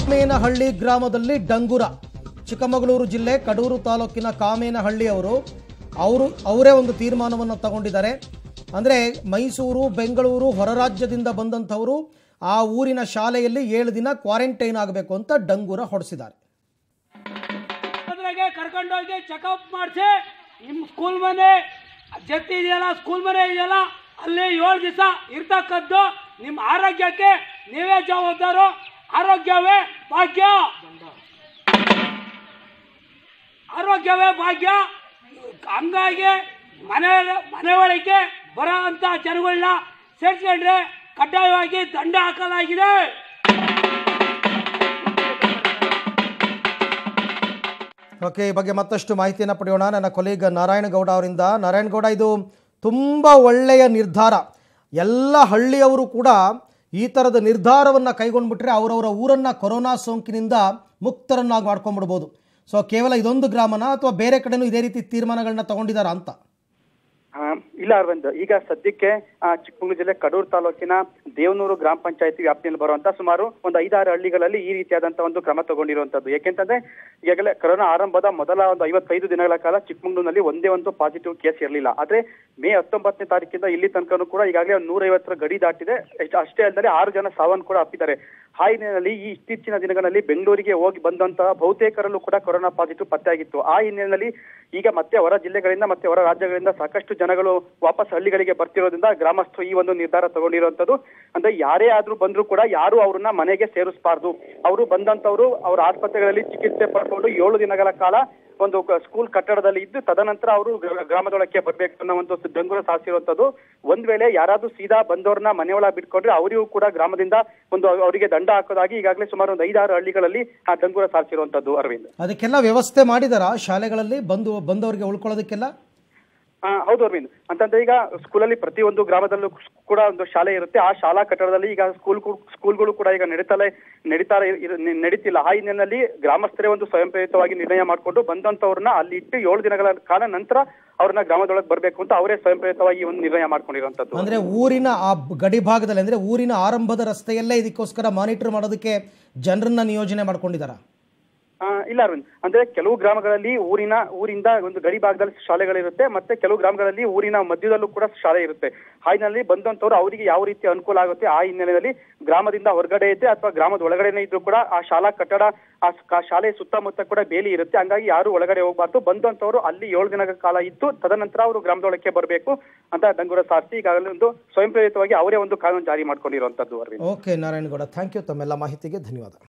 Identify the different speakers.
Speaker 1: ಕಾಮೇನಹಳ್ಳಿ ಗ್ರಾಮದಲ್ಲಿ ಡಂಗುರ ಚಿಕ್ಕಮಗಳೂರು ಜಿಲ್ಲೆ ಕಡೂರು ತಾಲೂಕಿನ ಕಾಮೇನಹಳ್ಳಿ ಅವರು ಅವರು ಅವರೇ ಒಂದು ತೀರ್ಮಾನವನ್ನು ತಗೊಂಡಿದ್ದಾರೆ ಅಂದರೆ ಮೈಸೂರು ಬೆಂಗಳೂರು ಹೊರ ರಾಜ್ಯದಿಂದ ಬಂದಂಥವರು ಆ ಊರಿನ ಶಾಲೆಯಲ್ಲಿ ಏಳು ದಿನ ಕ್ವಾರಂಟೈನ್ ಆಗಬೇಕು ಅಂತ ಡಂಗುರ ಹೊಡೆಸಿದ್ದಾರೆ
Speaker 2: ಮದುವೆಗೆ ಕರ್ಕೊಂಡೋಗಿ ಚೆಕಪ್ ಮಾಡಿಸಿ ನಿಮ್ಮ ಸ್ಕೂಲ್ ಮನೆ ಜಪ್ತಿ ಇದೆಯಲ್ಲ ಸ್ಕೂಲ್ ಮನೆ ಇದೆಯಲ್ಲ ಅಲ್ಲಿ ಏಳು ದಿವಸ ಇರ್ತಕ್ಕದ್ದು ನಿಮ್ಮ ಆರೋಗ್ಯಕ್ಕೆ ನೀವೇ ಜವಾಬ್ದಾರು ಆರೋಗ್ಯವೇ ಭಾಗ್ಯ ಆರೋಗ್ಯವೇ ಭಾಗ್ಯ ಹಂಗಾಗಿ ಮನೆ ಮನೆ ಒಳಗೆ ಬರೋ ಅಂಥ ಜನಗಳನ್ನ ಸೇರಿಸ್ಕೊಂಡ್ರೆ ಕಡ್ಡಾಯವಾಗಿ ದಂಡ ಹಾಕಲಾಗಿದೆ
Speaker 1: ಓಕೆ ಈ ಬಗ್ಗೆ ಮತ್ತಷ್ಟು ಮಾಹಿತಿಯನ್ನು ಪಡೆಯೋಣ ನನ್ನ ಕೊಲೀಗ್ ನಾರಾಯಣಗೌಡ ಅವರಿಂದ ನಾರಾಯಣಗೌಡ ಇದು ತುಂಬ ಒಳ್ಳೆಯ ನಿರ್ಧಾರ ಎಲ್ಲ ಹಳ್ಳಿಯವರು ಕೂಡ ಈ ಥರದ ನಿರ್ಧಾರವನ್ನು ಕೈಗೊಂಡ್ಬಿಟ್ರೆ ಅವರವರ ಊರನ್ನು ಕೊರೋನಾ ಸೋಂಕಿನಿಂದ ಮುಕ್ತರನ್ನಾಗಿ ಮಾಡ್ಕೊಂಡ್ಬಿಡ್ಬೋದು ಸೊ ಕೇವಲ ಇದೊಂದು ಗ್ರಾಮನ ಅಥವಾ ಬೇರೆ ಕಡೆನೂ ಇದೇ ರೀತಿ ತೀರ್ಮಾನಗಳನ್ನ ತಗೊಂಡಿದ್ದಾರಾ ಅಂತ
Speaker 3: ಆ, ಇಲ್ಲ ಅರವಿಂದ್ ಈಗ ಸದ್ಯಕ್ಕೆ ಆ, ಚಿಕ್ಕಮಗಳೂರು ಜಿಲ್ಲೆ ಕಡೂರು ತಾಲೂಕಿನ ದೇವನೂರು ಗ್ರಾಮ ಪಂಚಾಯತಿ ವ್ಯಾಪ್ತಿಯಲ್ಲಿ ಬರುವಂತ ಸುಮಾರು ಒಂದು ಐದಾರು ಹಳ್ಳಿಗಳಲ್ಲಿ ಈ ರೀತಿಯಾದಂತಹ ಒಂದು ಕ್ರಮ ತಗೊಂಡಿರುವಂತದ್ದು ಯಾಕೆಂತಂದ್ರೆ ಈಗಾಗಲೇ ಕೊರೋನಾ ಆರಂಭದ ಮೊದಲ ಒಂದು ಐವತ್ತೈದು ದಿನಗಳ ಕಾಲ ಚಿಕ್ಕಮಗಳೂರಿನಲ್ಲಿ ಒಂದೇ ಒಂದು ಪಾಸಿಟಿವ್ ಕೇಸ್ ಇರಲಿಲ್ಲ ಆದ್ರೆ ಮೇ ಹತ್ತೊಂಬತ್ತನೇ ತಾರೀಕಿಂದ ಇಲ್ಲಿ ತನಕನೂ ಕೂಡ ಈಗಾಗಲೇ ಒಂದು ನೂರೈವತ್ತರ ಗಡಿ ದಾಟಿದೆ ಎಷ್ಟ್- ಅಷ್ಟೇ ಅಲ್ಲದೆ ಆರು ಜನ ಸಾವನ್ನು ಕೂಡ ಅಪ್ಪಿದ್ದಾರೆ ಆ ಹಿನ್ನೆಲೆಯಲ್ಲಿ ಈ ಇತ್ತೀಚಿನ ದಿನಗಳಲ್ಲಿ ಬೆಂಗಳೂರಿಗೆ ಹೋಗಿ ಬಂದಂತಹ ಬಹುತೇಕರಲ್ಲೂ ಕೂಡ ಕೊರೋನಾ ಪಾಸಿಟಿವ್ ಪತ್ತೆಯಾಗಿತ್ತು ಆ ಹಿನ್ನೆಲೆಯಲ್ಲಿ ಈಗ ಮತ್ತೆ ಹೊರ ಜಿಲ್ಲೆಗಳಿಂದ ಮತ್ತೆ ಹೊರ ರಾಜ್ಯಗಳಿಂದ ಸಾಕಷ್ಟು ಜನಗಳು ವಾಪಸ್ ಹಳ್ಳಿಗಳಿಗೆ ಬರ್ತಿರೋದ್ರಿಂದ ಗ್ರಾಮಸ್ಥರು ಈ ಒಂದು ನಿರ್ಧಾರ ತಗೊಂಡಿರುವಂತದ್ದು ಅಂದ್ರೆ ಯಾರೇ ಆದ್ರೂ ಬಂದ್ರು ಕೂಡ ಯಾರು ಅವ್ರನ್ನ ಮನೆಗೆ ಸೇರಿಸಬಾರ್ದು ಅವರು ಬಂದಂತವ್ರು ಅವ್ರ ಆಸ್ಪತ್ರೆಗಳಲ್ಲಿ ಚಿಕಿತ್ಸೆ ಪಡ್ಕೊಂಡು ಏಳು ದಿನಗಳ ಕಾಲ ಒಂದು ಕ- ಸ್ಕೂಲ್ ಕಟ್ಟಡದಲ್ಲಿ ಇದ್ದು ತದನಂತರ ಅವರು ಗ್ರಾಮದೊಳಕ್ಕೆ ಬರ್ಬೇಕು ಅನ್ನೋ ಒಂದು ಸ- ಡಂಗುರ ಸಾರಿಸಿರುವಂತದ್ದು ಒಂದ್ ವೇಳೆ ಯಾರಾದ್ರೂ ಸೀದಾ ಬಂದವ್ರನ್ನ ಮನೆಯೊಳ ಬಿಟ್ಕೊಂಡ್ರೆ ಅವರಿಗೂ ಕೂಡ ಗ್ರಾಮದಿಂದ ಒಂದು ಅವರಿಗೆ ದಂಡ ಹಾಕೋದಾಗಿ ಈಗಾಗಲೇ ಸುಮಾರು ಒಂದು ಐದಾರು ಹಳ್ಳಿಗಳಲ್ಲಿ ಆ ಡಂಗುರ ಸಾರಿಸಿರುವಂತದ್ದು ಅರವಿಂದ್
Speaker 1: ಅದಕ್ಕೆಲ್ಲ ವ್ಯವಸ್ಥೆ ಮಾಡಿದಾರಾ ಶಾಲೆಗಳಲ್ಲಿ ಬಂದು ಬಂದವರಿಗೆ ಉಳ್ಕೊಳ್ಳೋದಕ್ಕೆಲ್ಲ
Speaker 3: ಆ, ಹೌದು ಅರವಿಂದ್ ಅಂತಂದ್ರೆ ಈಗ ಸ್ಕೂಲಲ್ಲಿ ಪ್ರತಿಯೊಂದು ಗ್ರಾಮದಲ್ಲೂ ಕೂಡ ಒಂದು ಶಾಲೆ ಇರುತ್ತೆ ಆ ಶಾಲಾ ಕಟ್ಟಡದಲ್ಲಿ ಈಗ ಸ್ಕೂಲ್ ಸ್ಕೂಲ್ಗಳು ಕೂಡ ಈಗ ನಡೀತಲೇ ನಡೀತಾ ಇರ್- ನೆ- ನಡೀತಿಲ್ಲ ಆ ಹಿನ್ನೆಲೆಯಲ್ಲಿ ಗ್ರಾಮಸ್ಥರೇ ಒಂದು ಸ್ವಯಂ ಪ್ರೇರಿತವಾಗಿ ನಿರ್ಣಯ ಮಾಡಿಕೊಂಡು ಬಂದಂತವ್ರನ್ನ ಅಲ್ಲಿ ಇಟ್ಟು ಏಳು ದಿನಗಳ ಕಾಲ ನಂತರ ಅವ್ರನ್ನ ಗ್ರಾಮದೊಳಗೆ ಬರಬೇಕು ಅಂತ ಅವರೇ ಸ್ವಯಂ ಪ್ರೇರಿತವಾಗಿ ಈ ಒಂದು ನಿರ್ಣಯ ಮಾಡ್ಕೊಂಡಿರುವಂತದ್ದು
Speaker 1: ಅಂದ್ರೆ ಊರಿನ ಆ ಬ- ಗಡಿ ಭಾಗದಲ್ಲಿ ಅಂದ್ರೆ ಊರಿನ ಆರಂಭದ ರಸ್ತೆಯಲ್ಲೇ ಇದಕ್ಕೋಸ್ಕರ ಮಾನಿಟರ್ ಮಾಡೋದಕ್ಕೆ ಜನರನ್ನ ನಿಯೋಜನೆ ಮಾಡ್ಕೊಂಡಿದ್ದಾರಾ
Speaker 3: ಆ, ಇಲ್ಲ ಅರವಿಂದ್ ಅಂದ್ರೆ ಕೆಲವು ಗ್ರಾಮಗಳಲ್ಲಿ ಊರಿನ ಊರಿಂದ ಒಂದು ಗಡಿ ಭಾಗದಲ್ಲಿ ಶಾಲೆಗಳಿರುತ್ತೆ ಮತ್ತೆ ಕೆಲವು ಗ್ರಾಮಗಳಲ್ಲಿ ಊರಿನ ಮಧ್ಯದಲ್ಲೂ ಕೂಡ ಶಾಲೆ ಇರುತ್ತೆ ಆ ಹಿನ್ನೆಲೆಯಲ್ಲಿ ಬಂದಂತವ್ರು ಅವರಿಗೆ ಯಾವ ರೀತಿ ಅನುಕೂಲ ಆಗುತ್ತೆ ಆ ಹಿನ್ನೆಲೆಯಲ್ಲಿ ಗ್ರಾಮದಿಂದ ಹೊರಗಡೆ ಇದೆ ಅಥವಾ ಗ್ರಾಮದ ಒಳಗಡೆನೆ ಇದ್ರು ಕೂಡ ಆ ಶಾಲಾ ಕಟ್ಟಡ ಆ ಸ್- ಆ ಶಾಲೆ ಸುತ್ತಮುತ್ತ ಕೂಡ ಬೇಲಿ ಇರುತ್ತೆ ಹಂಗಾಗಿ ಯಾರು ಒಳಗಡೆ ಹೋಗ್ಬಾರ್ದು ಬಂದಂತವ್ರು ಅಲ್ಲಿ ಏಳು ದಿನಗಳ ಕಾಲ ಇದ್ದು ತದನಂತರ ಅವರು ಗ್ರಾಮದೊಳಕ್ಕೆ ಬರಬೇಕು ಅಂತ ಡಂಗುರ ಸಾರಿಸಿ ಈಗಾಗಲೇ ಒಂದು ಸ್ವಯಂ ಪ್ರೇರಿತವಾಗಿ ಅವರೇ ಒಂದು ಕಾನೂನು ಜಾರಿ ಮಾಡ್ಕೊಂಡಿರುವಂತದ್ದು Arvind
Speaker 1: okay Narayanagowda thank you ತಮ್ಮೆಲ್ಲ ಮಾಹಿತಿಗೆ ಧನ್ಯವಾದ